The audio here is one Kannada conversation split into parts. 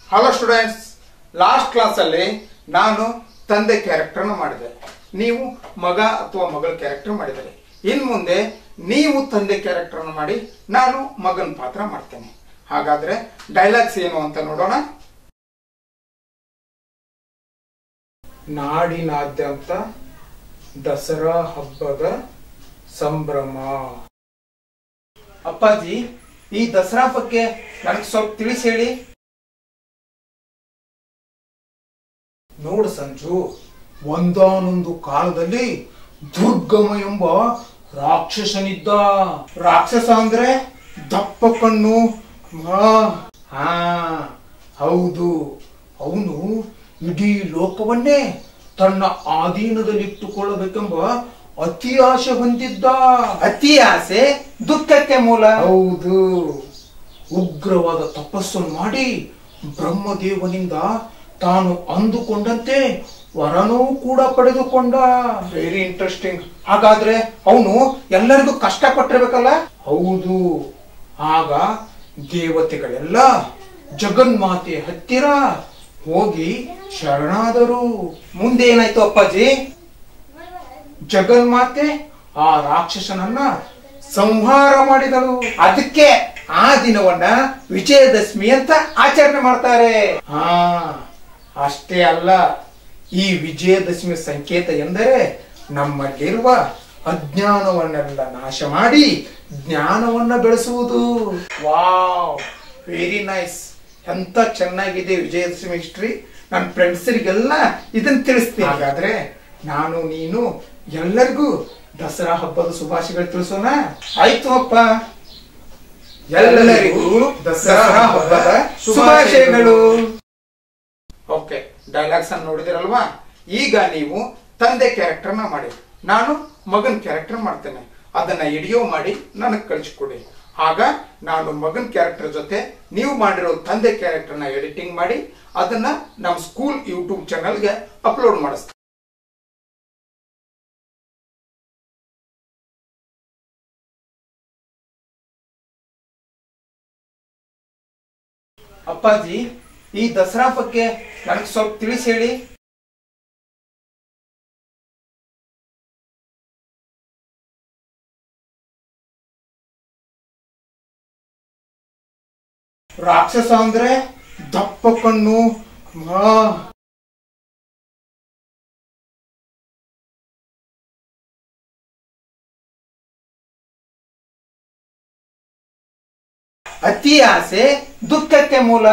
ಹಲೋ ಸ್ಟೂಡೆಂಟ್ಸ್ ಲಾಸ್ಟ್ ಕ್ಲಾಸಲ್ಲಿ ನಾನು ತಂದೆ ಕ್ಯಾರೆಕ್ಟರ್ನ ಮಾಡಿದೆ ನೀವು ಮಗ ಅಥವಾ ಮಗಳ ಕ್ಯಾರೆಕ್ಟರ್ ಮಾಡಿದರೆ ಇನ್ನು ಮುಂದೆ ನೀವು ತಂದೆ ಕ್ಯಾರೆಕ್ಟರ್ನ ಮಾಡಿ ನಾನು ಮಗನ ಪಾತ್ರ ಮಾಡ್ತೇನೆ ಹಾಗಾದ್ರೆ ಡೈಲಾಗ್ಸ್ ಏನು ಅಂತ ನೋಡೋಣ ನಾಡಿನಾದ್ಯಂತ ದಸರಾ ಹಬ್ಬದ ಸಂಭ್ರಮ ಅಪ್ಪಾಜಿ ಈ ದಸರಾ ಬಗ್ಗೆ ನನಗೆ ಸ್ವಲ್ಪ ತಿಳಿಸಿ ಹೇಳಿ ನೋಡು ಸಂಜು ಒಂದಾನೊಂದು ಕಾಲದಲ್ಲಿ ದುರ್ಗಮ ಎಂಬ ರಾಕ್ಷಸನಿದ್ದ ರಾಕ್ಷಸ ಅಂದ್ರೆ ದಪ್ಪ ಕಣ್ಣು ಆ, ಹಾ ಹೌದು ಅವನು ಇಡೀ ಲೋಕವನ್ನೇ ತನ್ನ ಆಧೀನದಲ್ಲಿಟ್ಟುಕೊಳ್ಳಬೇಕೆಂಬ ಅತಿ ಆಸೆ ಹೊಂದಿದ್ದ ಅತಿ ಆಸೆ ದುಃಖಕ್ಕೆ ಮೂಲ ಹೌದು ಉಗ್ರವಾದ ತಪಸ್ಸನ್ನು ಮಾಡಿ ಬ್ರಹ್ಮದೇವನಿಂದ ತಾನು ಅಂದುಕೊಂಡಂತೆ ವರನೂ ಕೂಡ ಪಡೆದುಕೊಂಡ ವೆರಿ ಇಂಟ್ರೆಸ್ಟಿಂಗ್ ಹಾಗಾದ್ರೆ ಅವನು ಎಲ್ಲರಿಗೂ ಕಷ್ಟ ಪಟ್ಟಿರ್ಬೇಕಲ್ಲ ಹೌದು ಆಗ ದೇವತೆಗಳೆಲ್ಲ ಜಗನ್ಮಾತೆ ಹತ್ತಿರ ಹೋಗಿ ಶರಣಾದರು ಮುಂದೆ ಏನಾಯ್ತು ಅಪ್ಪಾಜಿ ಜಗನ್ಮಾತೆ ಆ ರಾಕ್ಷಸನನ್ನ ಸಂಹಾರ ಮಾಡಿದಳು ಅದಕ್ಕೆ ಆ ದಿನವನ್ನ ವಿಜಯದಶಮಿ ಅಂತ ಆಚರಣೆ ಮಾಡ್ತಾರೆ ಹಾ ಅಷ್ಟೇ ಅಲ್ಲ ಈ ವಿಜಯದಶಮಿ ಸಂಕೇತ ಎಂದರೆ ನಮ್ಮಲ್ಲಿರುವ ಅಜ್ಞಾನವನ್ನೆಲ್ಲ ನಾಶ ಮಾಡಿ ಜ್ಞಾನವನ್ನ ಬೆಳೆಸುವುದು ವಾವ್ ವೆರಿ ನೈಸ್ ಎಂತ ಚೆನ್ನಾಗಿದೆ ವಿಜಯದಶಮಿ ಹಿಸ್ಟ್ರಿ ನನ್ನ ಫ್ರೆಂಡ್ಸರಿಗೆಲ್ಲ ಇದನ್ನ ತಿಳಿಸ್ತೀನಿ ಹಾಗಾದ್ರೆ ನಾನು ನೀನು ಎಲ್ಲರಿಗೂ ದಸರಾ ಹಬ್ಬದ ಶುಭಾಶಯಗಳು ತಿಳಿಸೋಣ ಆಯ್ತು ಅಪ್ಪ ಎಲ್ಲರಿಗೂ ದಸರಾ ಹಬ್ಬದ ಶುಭಾಶಯಗಳು ಓಕೆ ಡೈಲಾಗ್ಸ್ ಅನ್ನು ನೋಡಿದಿರಲ್ವಾ ಈಗ ನೀವು ತಂದೆ ಕ್ಯಾರೆಕ್ಟರ್ನ ಮಾಡಿ ನಾನು ಮಗನ್ ಕ್ಯಾರೆಕ್ಟರ್ ಮಾಡ್ತೇನೆ ಅದನ್ನ ವಿಡಿಯೋ ಮಾಡಿ ನನಗೆ ಕಳಿಸ್ಕೊಡಿ ಆಗ ನಾನು ಮಗನ್ ಕ್ಯಾರೆಕ್ಟರ್ ಜೊತೆ ನೀವು ಮಾಡಿರೋ ತಂದೆ ಕ್ಯಾರೆಕ್ಟರ್ನ ಎಡಿಟಿಂಗ್ ಮಾಡಿ ಅದನ್ನ ನಮ್ಮ ಸ್ಕೂಲ್ ಯೂಟ್ಯೂಬ್ ಚಾನಲ್ಗೆ ಅಪ್ಲೋಡ್ ಮಾಡಿಸ್ತೀನಿ ಅಪ್ಪಾಜಿ ಈ ದಸರಾ ಬಗ್ಗೆ ನನಗೆ ಸ್ವಲ್ಪ ತಿಳಿಸಿ ಹೇಳಿ ರಾಕ್ಷಸ ಅಂದ್ರೆ ದಪ್ಪ ಕಣ್ಣು ಆ, ಅತಿ ಆಸೆ ದುಃಖಕ್ಕೆ ಮೂಲ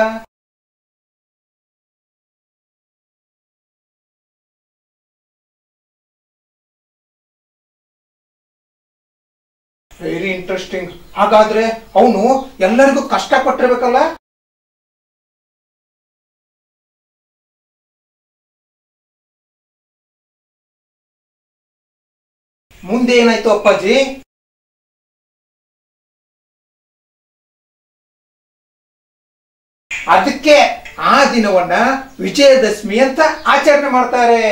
ವೆರಿ ಇಂಟ್ರೆಸ್ಟಿಂಗ್ ಹಾಗಾದ್ರೆ ಅವನು ಎಲ್ಲರಿಗೂ ಕಷ್ಟ ಪಟ್ಟಿರ್ಬೇಕಲ್ಲ ಮುಂದೆ ಏನಾಯ್ತು ಅಪ್ಪಾಜಿ ಅದಕ್ಕೆ ಆ ದಿನವನ್ನ ವಿಜಯದಶಮಿ ಅಂತ ಆಚರಣೆ ಮಾಡ್ತಾರೆ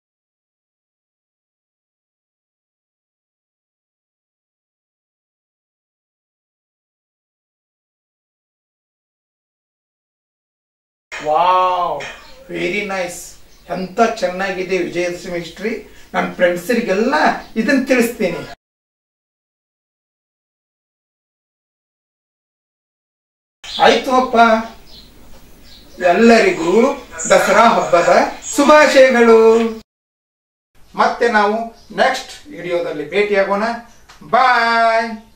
ವಾವ್ ವೆರಿ ನೈಸ್ ಎಂತ ಚೆನ್ನಾಗಿದೆ ವಿಜಯದಶಮಿ ಹಿಸ್ಟ್ರಿ ನನ್ನ ಫ್ರೆಂಡ್ಸರಿಗೆಲ್ಲ ಇದನ್ನ ತಿಳಿಸ್ತೀನಿ ಆಯ್ತು ಅಪ್ಪ ಎಲ್ಲರಿಗೂ ದಸರಾ ಹಬ್ಬದ ಶುಭಾಶಯಗಳು ಮತ್ತೆ ನಾವು ನೆಕ್ಸ್ಟ್ ವಿಡಿಯೋದಲ್ಲಿ ಭೇಟಿಯಾಗೋಣ ಬಾಯ್